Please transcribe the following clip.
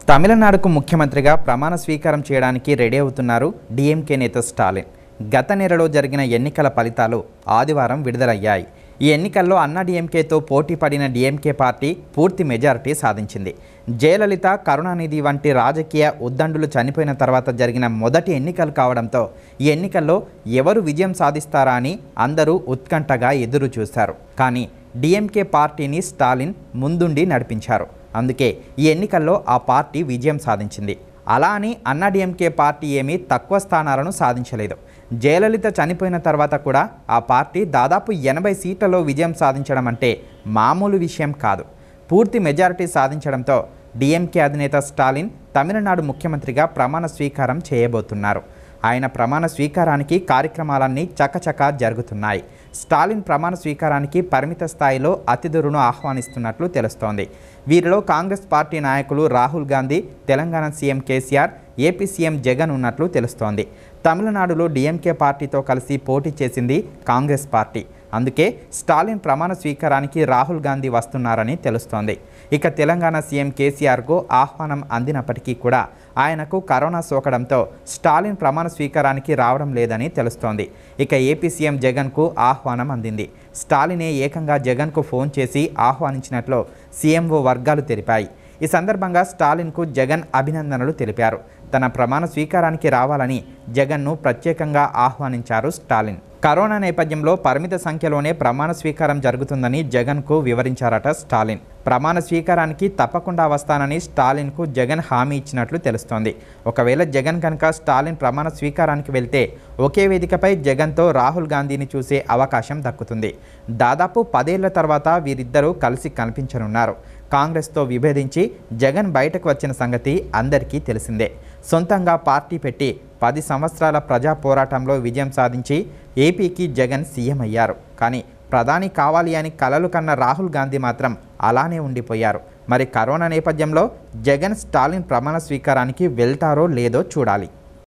తమిళనాడుకు ముఖ్యమంత్రిగా ప్రమాణ స్వీకారం చేయడానికి రెడీ అవుతున్నారు డిఎంకే నేత స్టాలిన్ గత నెలలో జరిగిన ఎన్నికల ఫలితాలు ఆదివారం విడుదలయ్యాయి ఈ ఎన్నికల్లో అన్నా డిఎంకేతో పోటీ పడిన డిఎంకే పార్టీ పూర్తి మెజారిటీ సాధించింది జయలలిత కరుణానిధి వంటి రాజకీయ ఉద్దండులు చనిపోయిన తర్వాత జరిగిన మొదటి ఎన్నికలు కావడంతో ఈ ఎన్నికల్లో ఎవరు విజయం సాధిస్తారా అని అందరూ ఉత్కంఠగా ఎదురు చూశారు కానీ డిఎంకే పార్టీని స్టాలిన్ ముందుండి నడిపించారు అందుకే ఈ ఎన్నికల్లో ఆ పార్టీ విజయం సాధించింది అలా అని అన్నాడీఎంకే పార్టీ ఏమీ తక్కువ స్థానాలను సాధించలేదు జయలలిత చనిపోయిన తర్వాత కూడా ఆ పార్టీ దాదాపు ఎనభై సీట్లలో విజయం సాధించడం అంటే మామూలు విషయం కాదు పూర్తి మెజారిటీ సాధించడంతో డిఎంకే అధినేత స్టాలిన్ తమిళనాడు ముఖ్యమంత్రిగా ప్రమాణ స్వీకారం చేయబోతున్నారు ఆయన ప్రమాణ స్వీకారానికి కార్యక్రమాలన్నీ చకచకా జరుగుతున్నాయి స్టాలిన్ ప్రమాణ స్వీకారానికి పరిమిత స్థాయిలో అతిథులను ఆహ్వానిస్తున్నట్లు తెలుస్తోంది వీరిలో కాంగ్రెస్ పార్టీ నాయకులు Rahul Gandhi Telangana CM KCR AP CM Jagan ఉన్నట్లు తెలుస్తోంది తమిళనాడులో డిఎంకే పార్టీతో కలిసి పోటీ చేసింది కాంగ్రెస్ పార్టీ అందుకే స్టాలిన్ ప్రమాణ స్వీకారానికి రాహుల్ గాంధీ వస్తున్నారని తెలుస్తోంది ఇక తెలంగాణ సీఎం కేసీఆర్కు ఆహ్వానం అందినప్పటికీ కూడా ఆయనకు కరోనా సోకడంతో స్టాలిన్ ప్రమాణ స్వీకారానికి రావడం లేదని తెలుస్తోంది ఇక ఏపీ సీఎం జగన్కు ఆహ్వానం అందింది స్టాలినే ఏకంగా జగన్కు ఫోన్ చేసి ఆహ్వానించినట్లు సీఎంఓ వర్గాలు తెలిపాయి ఈ సందర్భంగా స్టాలిన్కు జగన్ అభినందనలు తెలిపారు తన ప్రమాణ స్వీకారానికి రావాలని జగన్ను ప్రత్యేకంగా ఆహ్వానించారు స్టాలిన్ కరోనా నేపథ్యంలో పరిమిత సంఖ్యలోనే ప్రమాణ స్వీకారం జరుగుతుందని జగన్కు వివరించారట స్టాలిన్ ప్రమాణ స్వీకారానికి తప్పకుండా వస్తానని స్టాలిన్కు జగన్ హామీ ఇచ్చినట్లు తెలుస్తోంది ఒకవేళ జగన్ కనుక స్టాలిన్ ప్రమాణ స్వీకారానికి వెళ్తే ఒకే వేదికపై జగన్తో రాహుల్ గాంధీని చూసే అవకాశం దక్కుతుంది దాదాపు పదేళ్ల తర్వాత వీరిద్దరూ కలిసి కనిపించనున్నారు కాంగ్రెస్తో విభేదించి జగన్ బయటకు వచ్చిన సంగతి అందరికీ తెలిసిందే సొంతంగా పార్టీ పెట్టి పది సంవత్సరాల ప్రజా పోరాటంలో విజయం సాధించి ఏపీకి జగన్ సీఎం అయ్యారు కానీ ప్రధాని కావాలి అని కలలు కన్న రాహుల్ గాంధీ మాత్రం అలానే ఉండిపోయారు మరి కరోనా నేపథ్యంలో జగన్ స్టాలిన్ ప్రమాణ స్వీకారానికి వెళ్తారో లేదో చూడాలి